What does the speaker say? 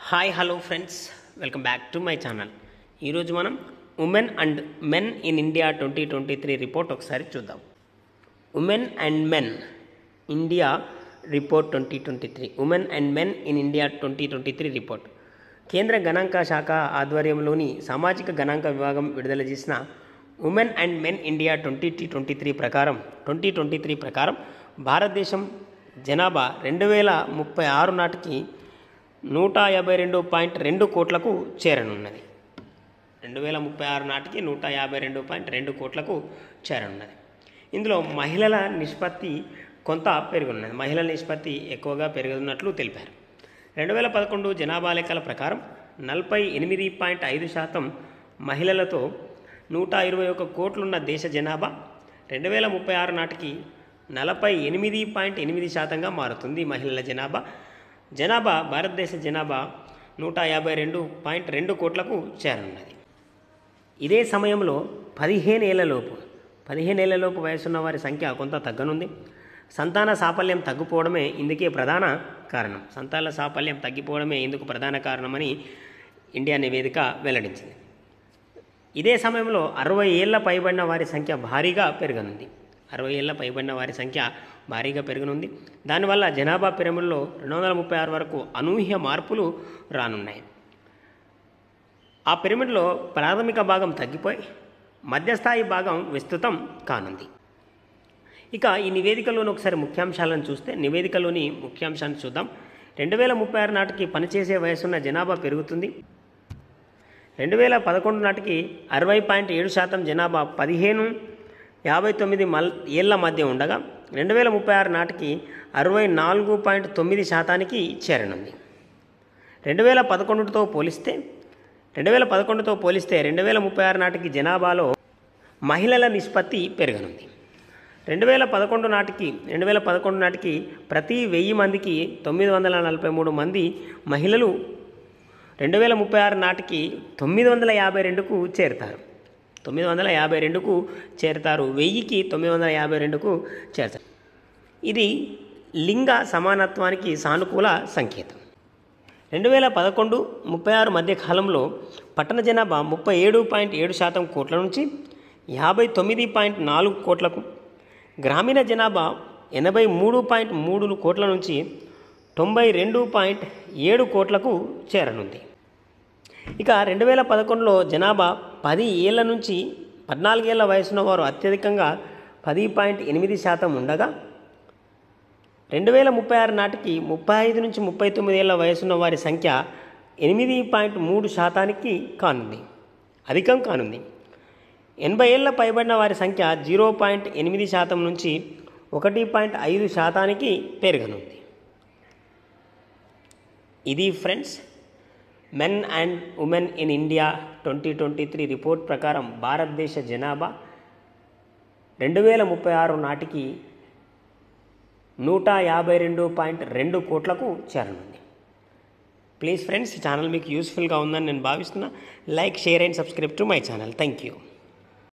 hi hello friends welcome back to my channel ఈరోజు మనం women and men in India twenty twenty three report ఒకసారి చూద్దాం women and men India report twenty twenty three women and men in India twenty twenty three report కేంద్ర గణాంక శాఖ ఆధ్వర్యంలోని సామాజిక గణాంక విభాగం విడుదల చేసిన women and men India twenty twenty three ప్రకారం ట్వంటీ ట్వంటీ త్రీ ప్రకారం భారతదేశం జనాభా రెండు వేల ముప్పై ఆరు నాటికి నూట యాభై రెండు పాయింట్ రెండు కోట్లకు చేరనున్నది రెండు వేల ముప్పై ఆరు నాటికి నూట యాభై రెండు పాయింట్ రెండు కోట్లకు చేరనున్నది ఇందులో మహిళల నిష్పత్తి కొంత పెరుగున్నది మహిళల నిష్పత్తి ఎక్కువగా పెరుగుతున్నట్లు తెలిపారు రెండు వేల పదకొండు జనాభా లెక్కల ప్రకారం నలభై ఎనిమిది పాయింట్ ఐదు శాతం మహిళలతో నూట ఇరవై ఒక కోట్లున్న దేశ జనాభా రెండు వేల ముప్పై ఆరు నాటికి నలభై ఎనిమిది పాయింట్ ఎనిమిది శాతంగా మారుతుంది మహిళల జనాభా జనాభా భారతదేశ జనాభా నూట యాభై రెండు పాయింట్ రెండు కోట్లకు చేరనున్నది ఇదే సమయంలో పదిహేను ఏళ్లలోపు పదిహేను ఏళ్లలోపు వయసున్న వారి సంఖ్య కొంత తగ్గనుంది సంతాన సాఫల్యం తగ్గిపోవడమే ఇందుకే ప్రధాన కారణం సంతాన సాఫల్యం తగ్గిపోవడమే ఇందుకు ప్రధాన కారణమని ఇండియా నివేదిక వెల్లడించింది ఇదే సమయంలో అరవై ఏళ్ల పైబడిన వారి సంఖ్య భారీగా పెరగనుంది అరవై ఏళ్ల పైబడిన వారి సంఖ్య భారీగా పెరగనుంది దానివల్ల జనాభా పిరమిడ్లో రెండు వందల ముప్పై ఆరు వరకు అనూహ్య మార్పులు రానున్నాయి ఆ పిరమిడ్లో ప్రాథమిక భాగం తగ్గిపోయి మధ్యస్థాయి భాగం విస్తృతం కానుంది ఇక ఈ నివేదికలోని ఒకసారి ముఖ్యాంశాలను చూస్తే నివేదికలోని ముఖ్యాంశాన్ని చూద్దాం రెండు వేల ముప్పై ఆరు నాటికి పనిచేసే వయసున్న జనాభా పెరుగుతుంది రెండు వేల పదకొండు నాటికి అరవై పాయింట్ ఏడు శాతం జనాభా పదిహేను యాభై తొమ్మిది మల్ ఏళ్ల మధ్య ఉండగా రెండు వేల ముప్పై ఆరు నాటికి అరవై నాలుగు పాయింట్ తొమ్మిది శాతానికి చేరనుంది రెండు వేల పదకొండుతో పోలిస్తే రెండు వేల పదకొండుతో పోలిస్తే రెండు వేల ముప్పై ఆరు నాటికి జనాభాలో మహిళల నిష్పత్తి పెరగనుంది రెండు వేల పదకొండు నాటికి రెండు వేల పదకొండు నాటికి ప్రతి వెయ్యి మందికి తొమ్మిది వందల నలభై మూడు మంది మహిళలు రెండు వేల ముప్పై ఆరు నాటికి తొమ్మిది వందల యాభై రెండుకు చేరుతారు తొమ్మిది వందల యాభై రెండుకు చేరుతారు వెయ్యికి తొమ్మిది వందల యాభై రెండుకు చేరుతారు ఇది లింగ సమానత్వానికి సానుకూల సంకేతం రెండు వేల పదకొండు ముప్పై ఆరు మధ్య కాలంలో పట్టణ జనాభా ముప్పై ఏడు పాయింట్ ఏడు శాతం కోట్ల నుంచి యాభై తొమ్మిది పాయింట్ నాలుగు కోట్లకు గ్రామీణ జనాభా ఎనభై మూడు పాయింట్ మూడు కోట్ల నుంచి తొంభై రెండు పాయింట్ ఏడు కోట్లకు చేరనుంది ఇక రెండు వేల పదకొండులో జనాభా పది ఏళ్ల నుంచి పద్నాలుగేళ్ల వయసున్న వారు అత్యధికంగా పది పాయింట్ ఎనిమిది శాతం ఉండగా రెండు వేల ముప్పై ఆరు నాటికి ముప్పై ఐదు నుంచి ముప్పై తొమ్మిది ఏళ్ల వయసున్న వారి సంఖ్య ఎనిమిది పాయింట్ మూడు శాతానికి కానుంది అధికం కానుంది ఎనభై ఏళ్ల పైబడిన వారి సంఖ్య జీరో పాయింట్ ఎనిమిది శాతం నుంచి ఒకటి పాయింట్ ఐదు శాతానికి పెరగనుంది ఇది friends men and women in India twenty twenty three report ప్రకారం భారతదేశ జనాభా రెండు వేల ముప్పై ఆరు నాటికి నూట యాభై రెండు పాయింట్ రెండు కోట్లకు చేరనుంది ప్లీజ్ ఫ్రెండ్స్ ఈ ఛానల్ మీకు యూస్ఫుల్గా ఉందని నేను భావిస్తున్నా like share and subscribe to my channel thank you